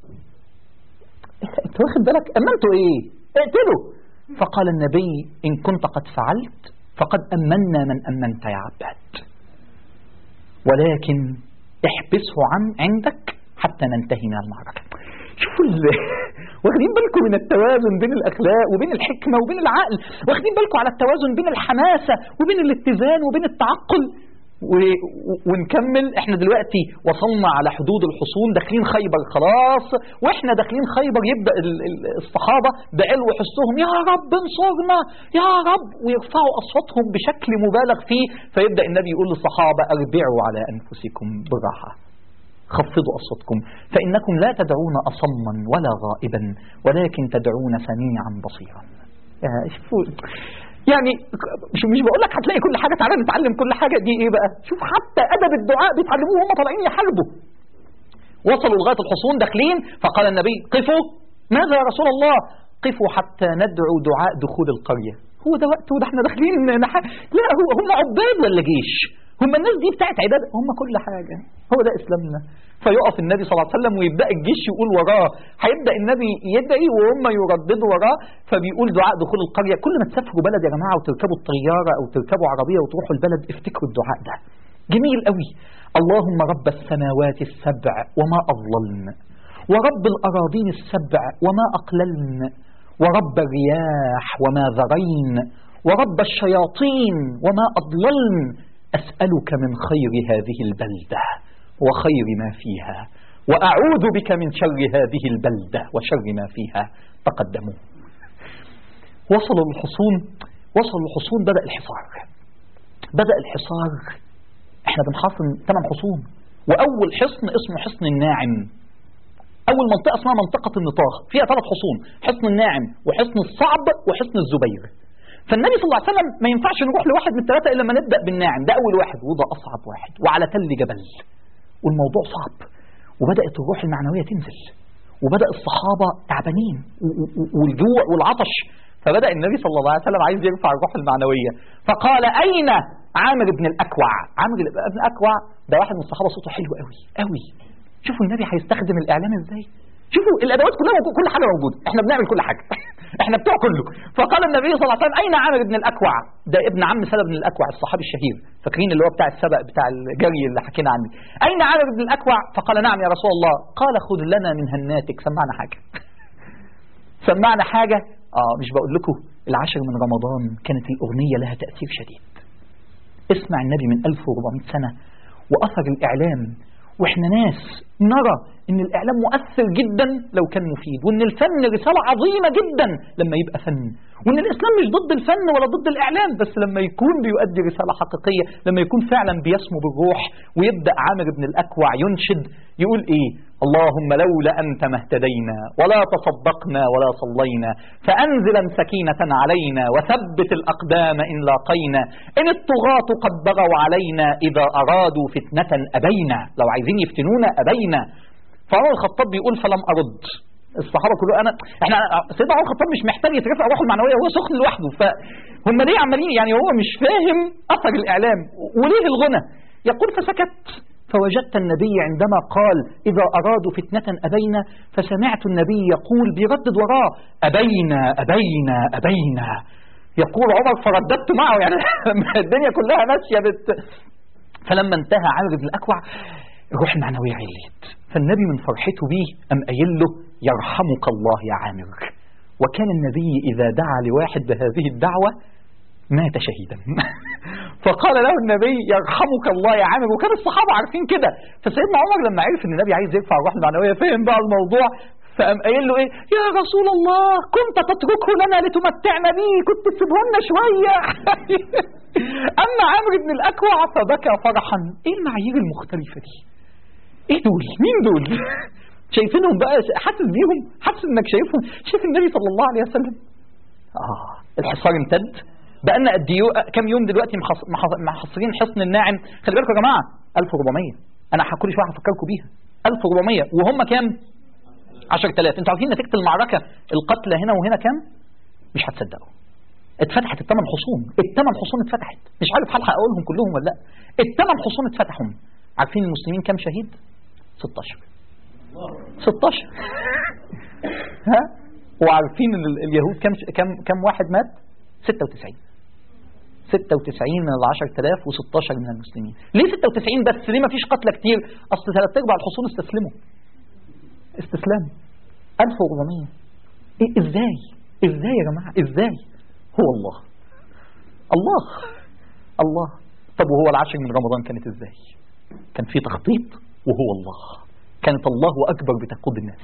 انت واخد بالك أمنته إيه اقتله فقال النبي إن كنت قد فعلت فقد أمنا من أمنت يا عباد ولكن احبسه عن عندك حتى ننتهي من المعركة شوفوا واخدين بالكم من التوازن بين الاخلاق وبين الحكمه وبين العقل واخدين بالكم على التوازن بين الحماسه وبين الاتزان وبين التعقل و... ونكمل احنا دلوقتي وصلنا على حدود الحصون داخلين خيبر خلاص واحنا داخلين خيبر يبدا الصحابه بعلو حسهم يا رب انصرنا يا رب ويرفعوا اصواتهم بشكل مبالغ فيه فيبدا النبي يقول للصحابه اربعوا على انفسكم بالراحه خفضوا أصواتكم فإنكم لا تدعون أصما ولا غائبا ولكن تدعون سميعا بصيرا شوفوا يعني مش مش بقول لك هتلاقي كل حاجه تعالى نتعلم كل حاجه دي ايه بقى شوف حتى ادب الدعاء بيتعلموه وهم طالعين يحاربوا وصلوا لغايه الحصون داخلين فقال النبي قفوا ماذا يا رسول الله قفوا حتى ندعو دعاء دخول القريه هو ده وقته ده احنا داخلين نح... لا هو هم عباد ولا جيش هم الناس دي بتاعت عباده هم كل حاجه هو ده اسلامنا فيقف النبي صلى الله عليه وسلم ويبدا الجيش يقول وراه هيبدا النبي يدعي وهم يرددوا وراه فبيقول دعاء دخول القريه كل ما تسافروا بلد يا جماعه وتركبوا الطياره او تركبوا عربيه وتروحوا البلد افتكروا الدعاء ده جميل قوي اللهم رب السماوات السبع وما اضللن ورب الاراضين السبع وما اقللن ورب الرياح وما ذرين ورب الشياطين وما اضللن اسالك من خير هذه البلده وخير ما فيها وأعوذ بك من شر هذه البلدة وشر ما فيها تقدموا وصلوا الحصون وصلوا الحصون بدأ الحصار بدأ الحصار احنا بنحاصن ثمان حصون وأول حصن اسمه حصن الناعم أول منطقة اسمها منطقة النطاق فيها ثلاث حصون حصن الناعم وحصن الصعب وحصن الزبير فالنبي صلى الله عليه وسلم ما ينفعش نروح لواحد من الثلاثة إلا ما نبدأ بالناعم ده أول واحد وده أصعب واحد وعلى تل جبل والموضوع صعب وبدأت الروح المعنوية تنزل وبدأ الصحابة تعبانين والجوع والعطش فبدأ النبي صلى الله عليه وسلم عايز يرفع الروح المعنوية فقال أين عامر بن الأكوع عامر بن الأكوع ده واحد من الصحابة صوته حلو قوي قوي شوفوا النبي هيستخدم الإعلام إزاي شوفوا الادوات كلها موجود كل حاجه موجوده احنا بنعمل كل حاجه احنا بتوع كله فقال النبي صلى الله عليه وسلم اين عامر بن الاكوع ده ابن عم سلمة بن الاكوع الصحابي الشهير فاكرين اللي هو بتاع السبق بتاع الجري اللي حكينا عنه اين عامر بن الاكوع فقال نعم يا رسول الله قال خذ لنا من هناتك سمعنا حاجه سمعنا حاجه اه مش بقول لكم العشر من رمضان كانت الاغنيه لها تاثير شديد اسمع النبي من 1400 سنه واثر الاعلام واحنا ناس نرى ان الاعلام مؤثر جدا لو كان مفيد وان الفن رساله عظيمه جدا لما يبقى فن وان الاسلام مش ضد الفن ولا ضد الاعلام بس لما يكون بيؤدي رساله حقيقيه لما يكون فعلا بيسمو بالروح ويبدا عامر بن الاكوع ينشد يقول ايه اللهم لولا انت ما اهتدينا ولا تصدقنا ولا صلينا فانزلا سكينه علينا وثبت الاقدام ان لاقينا ان الطغاة قد بغوا علينا اذا ارادوا فتنه ابينا لو عايزين يفتنونا ابينا فعمر الخطاب بيقول فلم ارد الصحابه كلهم انا احنا سيدنا عمر الخطاب مش محتاج يترفع روحه المعنويه هو سخن لوحده فهم ليه عمالين يعني هو مش فاهم اثر الاعلام وليه الغنى يقول فسكت فوجدت النبي عندما قال إذا أرادوا فتنة أبينا فسمعت النبي يقول بيردد وراه أبينا أبينا أبينا يقول عمر فرددت معه يعني الدنيا كلها ماشية بت فلما انتهى عامر بن الأكوع الروح المعنوية عليت فالنبي من فرحته بيه أم قايل له يرحمك الله يا عامر وكان النبي إذا دعا لواحد بهذه الدعوة مات شهيدا فقال له النبي يرحمك الله يا عامر وكان الصحابة عارفين كده فسيدنا عمر لما عرف ان النبي عايز يرفع الروح المعنوية فهم بقى الموضوع فقام قايل له ايه يا رسول الله كنت تتركه لنا لتمتعنا به كنت تسيبه لنا شويه اما عامر بن الاكوع فبكى فرحا ايه المعايير المختلفه دي ايه دول مين دول شايفينهم بقى حاسس بيهم حاسس انك شايفهم شايف النبي صلى الله عليه وسلم اه الحصار امتد بقالنا قد كام يوم دلوقتي محصرين حصن الناعم خلي بالكم يا جماعه 1400 انا كل شويه هفكركم بيها 1400 وهم كام 10000 انتوا عارفين نتيجه المعركه القتلى هنا وهنا كام مش هتصدقوا اتفتحت الثمان حصون الثمان حصون اتفتحت مش عارف هلحق اقولهم كلهم ولا لا الثمان حصون اتفتحوا عارفين المسلمين كام شهيد 16 16 ها وعارفين اليهود كم كم كم واحد مات 96 96 من ال 10000 و16 من المسلمين ليه 96 بس ليه ما فيش قتلى كتير اصل ثلاث ارباع الحصون استسلموا استسلام 1400 إيه ازاي ازاي يا جماعه ازاي هو الله الله الله طب وهو العشر من رمضان كانت ازاي كان في تخطيط وهو الله كانت الله اكبر بتقود الناس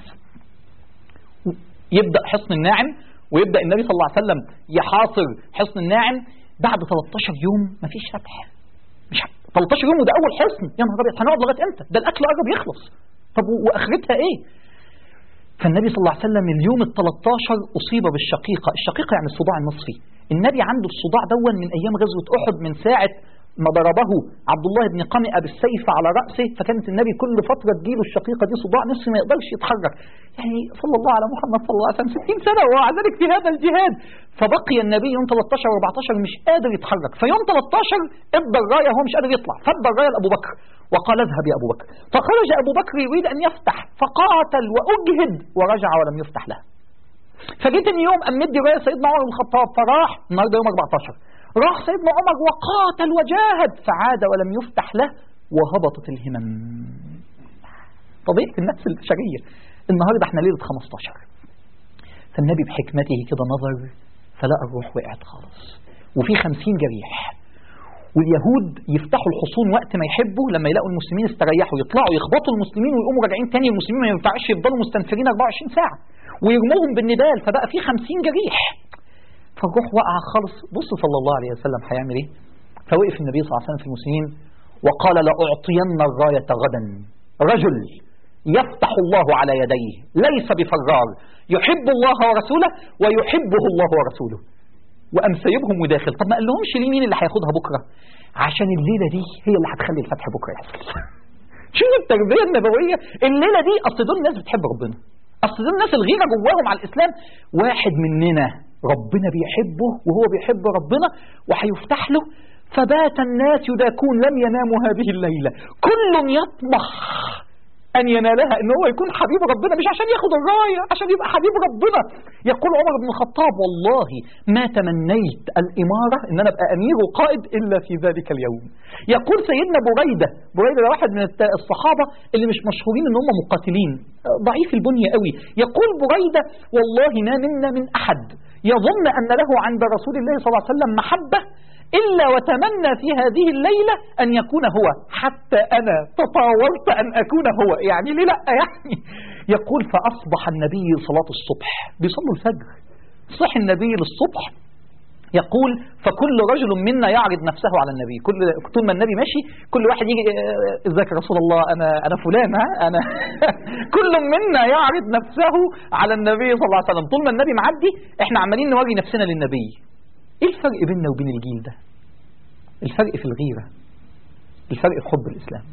يبدا حصن الناعم ويبدا النبي صلى الله عليه وسلم يحاصر حصن الناعم بعد 13 يوم مفيش فتح مش 13 يوم وده اول حصن يا نهار ابيض هنقعد لغايه امتى ده الاكل قرب يخلص طب واخرتها ايه فالنبي صلى الله عليه وسلم اليوم ال 13 اصيب بالشقيقه الشقيقه يعني الصداع النصفي النبي عنده الصداع دون من ايام غزوه احد من ساعه ما ضربه عبد الله بن قمئة بالسيف على رأسه فكانت النبي كل فترة تجيله الشقيقة دي صداع نصف ما يقدرش يتحرك يعني صلى الله على محمد صلى الله عليه وسلم 60 سنة ومع ذلك في هذا الجهاد فبقي النبي يوم 13 و14 مش قادر يتحرك فيوم 13 ادى الراية هو مش قادر يطلع فادى الراية لأبو بكر وقال اذهب يا أبو بكر فخرج أبو بكر يريد أن يفتح فقاتل وأجهد ورجع ولم يفتح له فجيت يوم قام مدي رايه سيدنا عمر بن الخطاب فراح النهارده يوم 14 راح سيدنا عمر وقاتل وجاهد فعاد ولم يفتح له وهبطت الهمم طبيعه النفس البشريه النهارده احنا ليله 15 فالنبي بحكمته كده نظر فلقى الروح وقعت خالص وفي 50 جريح واليهود يفتحوا الحصون وقت ما يحبوا لما يلاقوا المسلمين استريحوا يطلعوا يخبطوا المسلمين ويقوموا راجعين تاني المسلمين ما ينفعش يفضلوا مستنفرين 24 ساعه ويرموهم بالنبال فبقى في 50 جريح فالروح وقع خالص بص صلى الله عليه وسلم هيعمل ايه فوقف النبي صلى الله عليه وسلم في المسلمين وقال لأعطين الراية غدا رجل يفتح الله على يديه ليس بفرار يحب الله ورسوله ويحبه الله ورسوله وقام سايبهم وداخل طب ما قال لهمش ليه مين اللي هياخدها بكره عشان الليله دي هي اللي هتخلي الفتح بكره يحصل شوف التربيه النبويه الليله دي اصل دول ناس بتحب ربنا اصل دول الناس الغيره جواهم على الاسلام واحد مننا ربنا بيحبه وهو بيحب ربنا وهيفتح له فبات الناس يداكون لم يناموا هذه الليله كل يطمح أن ينالها إن هو يكون حبيب ربنا مش عشان ياخد الراية عشان يبقى حبيب ربنا يقول عمر بن الخطاب والله ما تمنيت الإمارة إن أنا أبقى أمير وقائد إلا في ذلك اليوم يقول سيدنا بريدة بريدة ده واحد من الصحابة اللي مش مشهورين إن هم مقاتلين ضعيف البنية قوي يقول بريدة والله ما منا من أحد يظن أن له عند رسول الله صلى الله عليه وسلم محبة إلا وتمنى في هذه الليلة أن يكون هو حتى أنا تطاولت أن أكون هو يعني ليه لا يعني يقول فأصبح النبي صلاة الصبح بيصلوا الفجر صح النبي للصبح يقول فكل رجل منا يعرض نفسه على النبي كل طول ما النبي ماشي كل واحد يجي ازيك يا رسول الله انا انا فلان ها انا كل منا يعرض نفسه على النبي صلى الله عليه وسلم طول ما النبي معدي احنا عمالين نوري نفسنا للنبي ايه الفرق بيننا وبين الجيل ده الفرق في الغيرة الفرق في حب الإسلام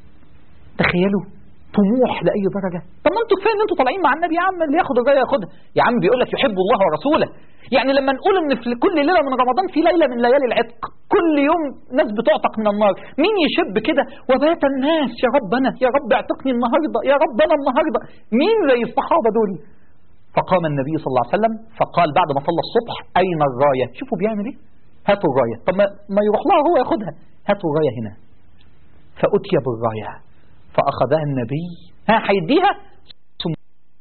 تخيلوا طموح لأي درجة طب ما انتوا كفايه ان انتوا طالعين مع النبي يا عم اللي ياخد الرايه ياخدها يا عم بيقول لك يحب الله ورسوله يعني لما نقول ان في كل ليله من رمضان في ليله من ليالي العتق كل يوم ناس بتعتق من النار مين يشب كده وبات الناس يا رب انا يا رب اعتقني النهارده يا رب انا النهارده مين زي الصحابه دول فقام النبي صلى الله عليه وسلم فقال بعد ما صلى الصبح أين الراية شوفوا بيعمل ايه هاتوا الراية طب ما, ما يروح لها هو ياخدها هاتوا الراية هنا فأتي بالراية فأخذها النبي ها هيديها ثم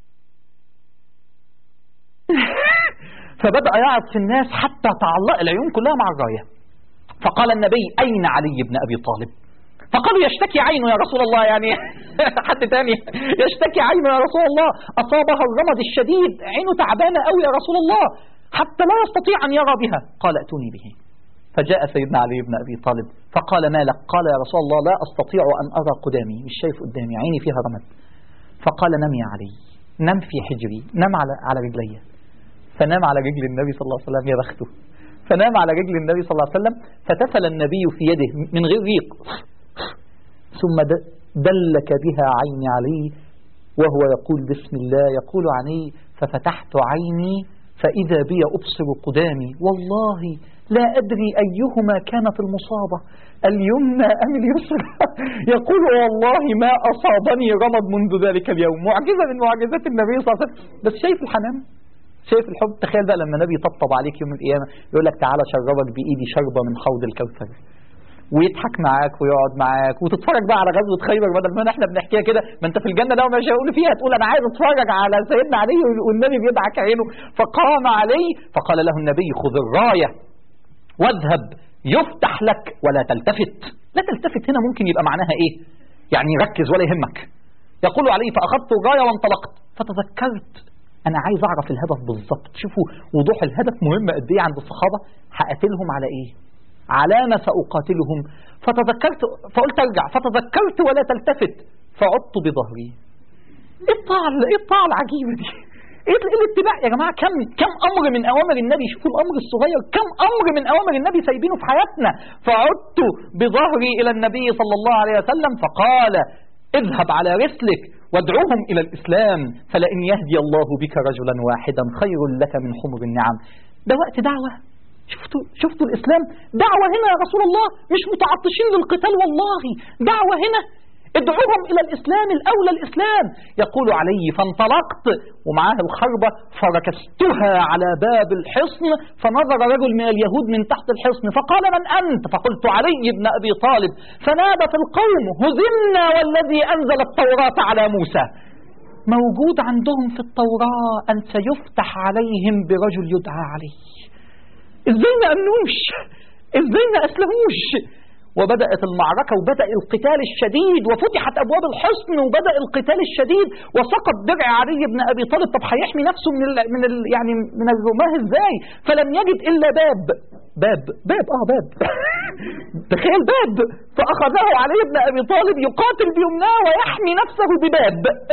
فبدأ يعرض في الناس حتى تعلق العيون كلها مع الراية فقال النبي أين علي بن أبي طالب فقالوا يشتكي عينه يا رسول الله يعني حد تاني يشتكي عينه يا رسول الله أصابها الرمد الشديد عينه تعبانة قوي يا رسول الله حتى لا يستطيع أن يرى بها قال ائتوني به فجاء سيدنا علي بن أبي طالب فقال ما لك قال يا رسول الله لا أستطيع أن أرى قدامي مش شايف قدامي عيني فيها رمد فقال نم يا علي نم في حجري نم على على رجلي فنام على رجل النبي صلى الله عليه وسلم يا بخته فنام على رجل النبي صلى الله عليه وسلم فتفل النبي في يده من غير ريق ثم دلك بها عيني علي وهو يقول بسم الله يقول علي ففتحت عيني فإذا بي أبصر قدامي والله لا أدري أيهما كانت المصابة اليمنى أم اليسرى يقول والله ما أصابني رمض منذ ذلك اليوم معجزة من معجزات النبي صلى الله عليه وسلم بس شايف الحنان شايف الحب تخيل بقى لما النبي يطبطب عليك يوم القيامة يقول لك تعالى شربك بإيدي شربة من حوض الكوثر ويضحك معاك ويقعد معاك وتتفرج بقى على غزوه خيبر بدل ما احنا بنحكيها كده ما انت في الجنه لو مش هيقول فيها تقول انا عايز اتفرج على سيدنا علي والنبي بيدعك عينه فقام علي فقال له النبي خذ الرايه واذهب يفتح لك ولا تلتفت لا تلتفت هنا ممكن يبقى معناها ايه يعني ركز ولا يهمك يقول علي فاخذت الرايه وانطلقت فتذكرت انا عايز اعرف الهدف بالظبط شوفوا وضوح الهدف مهم قد ايه عند الصحابه هقاتلهم على ايه على ما سأقاتلهم فتذكرت فقلت ارجع فتذكرت ولا تلتفت فعدت بظهري ايه الطاعة ايه الطاعة العجيبة دي ايه الاتباع يا جماعه كم كم امر من اوامر النبي شوفوا الامر الصغير كم امر من اوامر النبي سايبينه في حياتنا فعدت بظهري الى النبي صلى الله عليه وسلم فقال اذهب على رسلك وادعوهم الى الاسلام فلئن يهدي الله بك رجلا واحدا خير لك من حمر النعم ده وقت دعوه شفتوا شفتوا الاسلام دعوه هنا يا رسول الله مش متعطشين للقتال والله دعوه هنا ادعوهم إلى الإسلام الأولى الإسلام يقول علي فانطلقت ومعاه الخربة فركستها على باب الحصن فنظر رجل من اليهود من تحت الحصن فقال من أنت فقلت علي بن أبي طالب فنادى في القوم هزمنا والذي أنزل التوراة على موسى موجود عندهم في التوراة أن سيفتح عليهم برجل يدعى علي ازاي ما أمنوش ازاي ما أسلموش وبدأت المعركة وبدأ القتال الشديد وفتحت أبواب الحصن وبدأ القتال الشديد وسقط درع علي بن أبي طالب طب هيحمي نفسه من ال من ال يعني من الرماه ازاي فلم يجد إلا باب باب باب اه باب تخيل باب فأخذه علي بن أبي طالب يقاتل بيمناه ويحمي نفسه بباب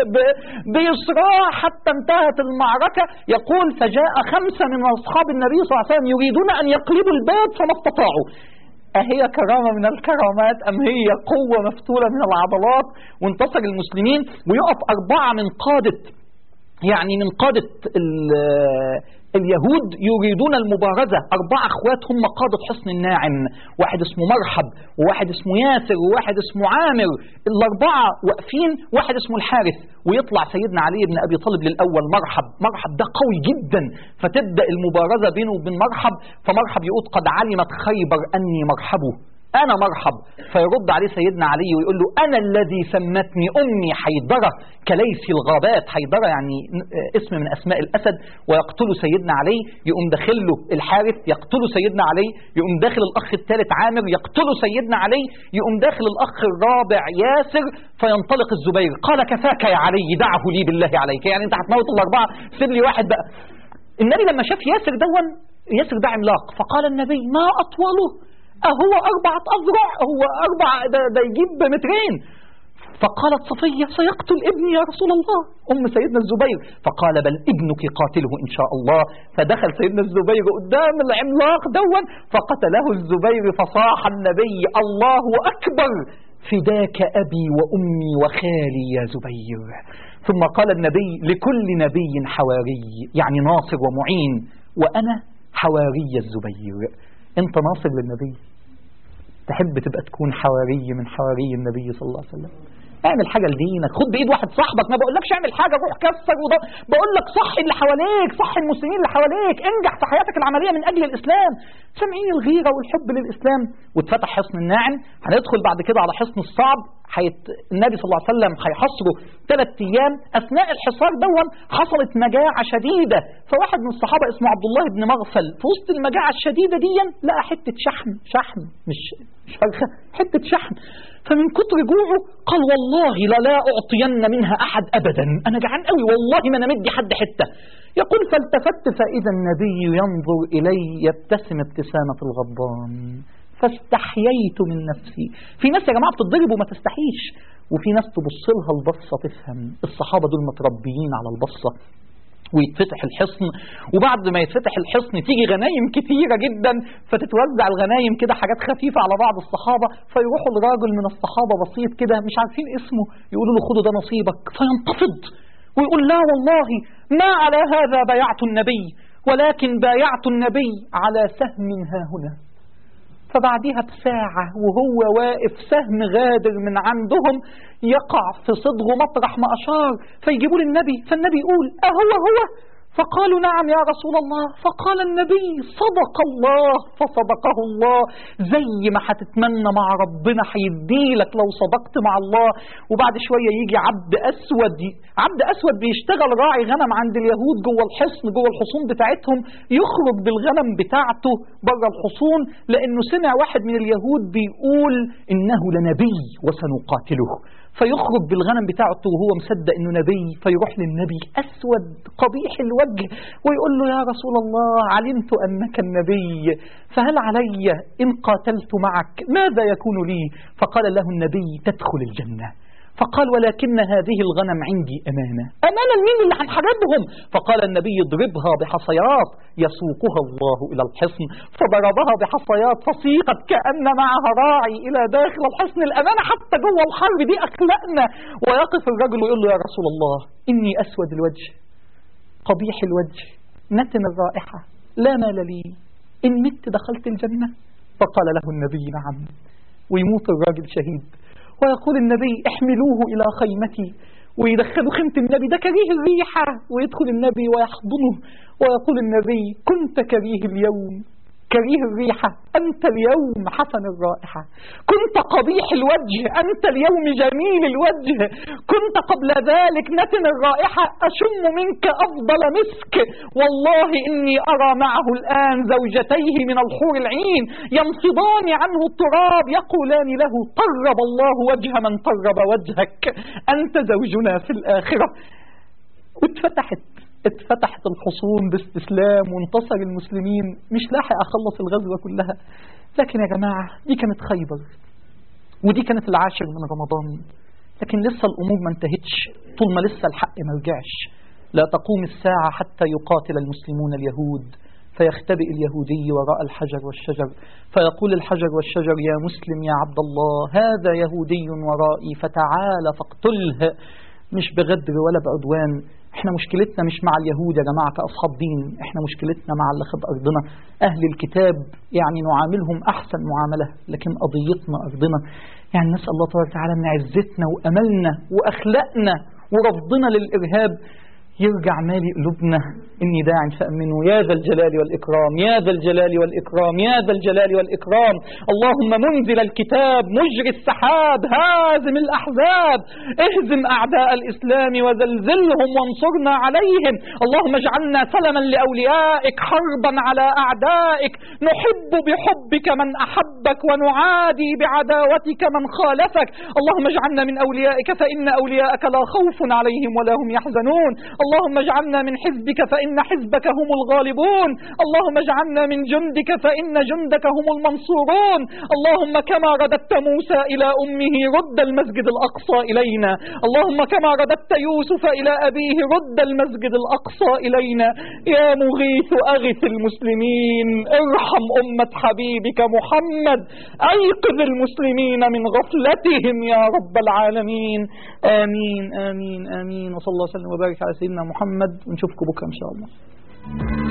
بيسراه حتى انتهت المعركة يقول فجاء خمسة من أصحاب النبي صلى الله عليه وسلم يريدون أن يقلبوا الباب فما استطاعوا أهي كرامة من الكرامات أم هي قوة مفتولة من العضلات وانتصر المسلمين ويقف أربعة من قادة يعني من قادة اليهود يريدون المبارزة أربعة أخوات هم قادة حصن الناعم واحد اسمه مرحب وواحد اسمه ياسر وواحد اسمه عامر الأربعة واقفين واحد اسمه الحارث ويطلع سيدنا علي بن أبي طالب للأول مرحب مرحب ده قوي جدا فتبدأ المبارزة بينه وبين مرحب فمرحب يقول قد علمت خيبر أني مرحبه أنا مرحب فيرد عليه سيدنا علي ويقول له أنا الذي سمتني أمي حيدرة كليس الغابات حيدرة يعني اسم من أسماء الأسد ويقتل سيدنا علي يقوم داخل له الحارث يقتل سيدنا علي يقوم داخل الأخ الثالث عامر يقتل سيدنا علي يقوم داخل الأخ الرابع ياسر فينطلق الزبير قال كفاك يا علي دعه لي بالله عليك يعني أنت هتموت الأربعة سيب لي واحد بقى النبي لما شاف ياسر دون ياسر ده عملاق فقال النبي ما أطوله أهو أربعة أذرع هو أربع ده, ده يجيب مترين فقالت صفية سيقتل ابني يا رسول الله أم سيدنا الزبير فقال بل ابنك قاتله إن شاء الله فدخل سيدنا الزبير قدام العملاق دون فقتله الزبير فصاح النبي الله أكبر فداك أبي وأمي وخالي يا زبير ثم قال النبي لكل نبي حواري يعني ناصر ومعين وأنا حواري الزبير أنت ناصر للنبي تحب تبقى تكون حواري من حواري النبي صلى الله عليه وسلم اعمل حاجة لدينك خد بإيد واحد صاحبك ما بقولكش اعمل حاجة روح كسر وض... بقول لك صح اللي حواليك صح المسلمين اللي حواليك انجح في حياتك العملية من أجل الإسلام سامعين الغيرة والحب للإسلام واتفتح حصن الناعم هندخل بعد كده على حصن الصعب حيت النبي صلى الله عليه وسلم هيحصره ثلاث ايام اثناء الحصار دون حصلت مجاعه شديده فواحد من الصحابه اسمه عبد الله بن مغفل في وسط المجاعه الشديده دي لقى حته شحم شحم مش مش فرخه حته شحم فمن كتر جوعه قال والله لا لا اعطين منها احد ابدا انا جعان قوي والله ما انا مدي حد حته يقول فالتفت فاذا النبي ينظر الي يبتسم ابتسامه الغضبان فاستحييت من نفسي في ناس يا جماعة بتضرب وما تستحيش وفي ناس تبص لها البصة تفهم الصحابة دول متربيين على البصة ويتفتح الحصن وبعد ما يتفتح الحصن تيجي غنايم كتيرة جدا فتتوزع الغنايم كده حاجات خفيفة على بعض الصحابة فيروحوا لراجل من الصحابة بسيط كده مش عارفين اسمه يقولوا له خدوا ده نصيبك فينتفض ويقول لا والله ما على هذا بايعت النبي ولكن بايعت النبي على سهم ها هنا فبعدها بساعة وهو واقف سهم غادر من عندهم يقع في صدغه مطرح ما أشار فيجيبوا للنبي فالنبي يقول أهو هو فقالوا نعم يا رسول الله فقال النبي صدق الله فصدقه الله زي ما هتتمنى مع ربنا هيديلك لو صدقت مع الله وبعد شوية يجي عبد أسود عبد أسود بيشتغل راعي غنم عند اليهود جوه الحصن جوه الحصون بتاعتهم يخرج بالغنم بتاعته بره الحصون لأنه سمع واحد من اليهود بيقول إنه لنبي وسنقاتله فيخرج بالغنم بتاعته وهو مصدق انه نبي فيروح للنبي اسود قبيح الوجه ويقول له يا رسول الله علمت انك النبي فهل علي ان قاتلت معك ماذا يكون لي فقال له النبي تدخل الجنه فقال ولكن هذه الغنم عندي أمانة أمانة لمين اللي هنحاربهم فقال النبي اضربها بحصيات يسوقها الله إلى الحصن فضربها بحصيات فسيقت كأن معها راعي إلى داخل الحصن الأمانة حتى جوه الحرب دي أخلاقنا ويقف الرجل ويقول له يا رسول الله إني أسود الوجه قبيح الوجه نتن الرائحة لا مال لي إن مت دخلت الجنة فقال له النبي نعم ويموت الراجل شهيد ويقول النبي احملوه إلى خيمتي ويدخلوا خيمة النبي ده كريه الريحة ويدخل النبي ويحضنه ويقول النبي كنت كريه اليوم كريه الريحة أنت اليوم حسن الرائحة كنت قبيح الوجه أنت اليوم جميل الوجه كنت قبل ذلك نتن الرائحة أشم منك أفضل مسك والله إني أرى معه الآن زوجتيه من الحور العين ينفضان عنه التراب يقولان له طرب الله وجه من طرب وجهك أنت زوجنا في الآخرة واتفتحت اتفتحت الحصون باستسلام وانتصر المسلمين مش لاحق اخلص الغزوة كلها لكن يا جماعة دي كانت خيبر ودي كانت العاشر من رمضان لكن لسه الامور ما انتهتش طول ما لسه الحق ما رجعش لا تقوم الساعة حتى يقاتل المسلمون اليهود فيختبئ اليهودي وراء الحجر والشجر فيقول الحجر والشجر يا مسلم يا عبد الله هذا يهودي ورائي فتعال فاقتله مش بغدر ولا بعدوان احنا مشكلتنا مش مع اليهود يا جماعة كأصحاب دين احنا مشكلتنا مع اللي خد أرضنا أهل الكتاب يعني نعاملهم أحسن معاملة لكن قضيتنا أرضنا يعني نسأل الله تبارك وتعالى أن عزتنا وأملنا وأخلاقنا ورفضنا للإرهاب يرجع مالي قلوبنا إني داع فأمنوا يا ذا الجلال والإكرام يا ذا الجلال والإكرام يا ذا الجلال والإكرام اللهم منزل الكتاب مجري السحاب هازم الأحزاب اهزم أعداء الإسلام وزلزلهم وانصرنا عليهم اللهم اجعلنا سلما لأوليائك حربا على أعدائك نحب بحبك من أحبك ونعادي بعداوتك من خالفك اللهم اجعلنا من أوليائك فإن أولياءك لا خوف عليهم ولا هم يحزنون اللهم اجعلنا من حزبك فإن حزبك هم الغالبون اللهم اجعلنا من جندك فإن جندك هم المنصورون اللهم كما رددت موسى إلى أمه رد المسجد الأقصى إلينا اللهم كما رددت يوسف إلى أبيه رد المسجد الأقصى إلينا يا مغيث أغث المسلمين ارحم أمة حبيبك محمد أيقظ المسلمين من غفلتهم يا رب العالمين آمين آمين آمين وصلى الله وسلم وبارك على سيدنا محمد ونشوفكم بكرة إن شاء الله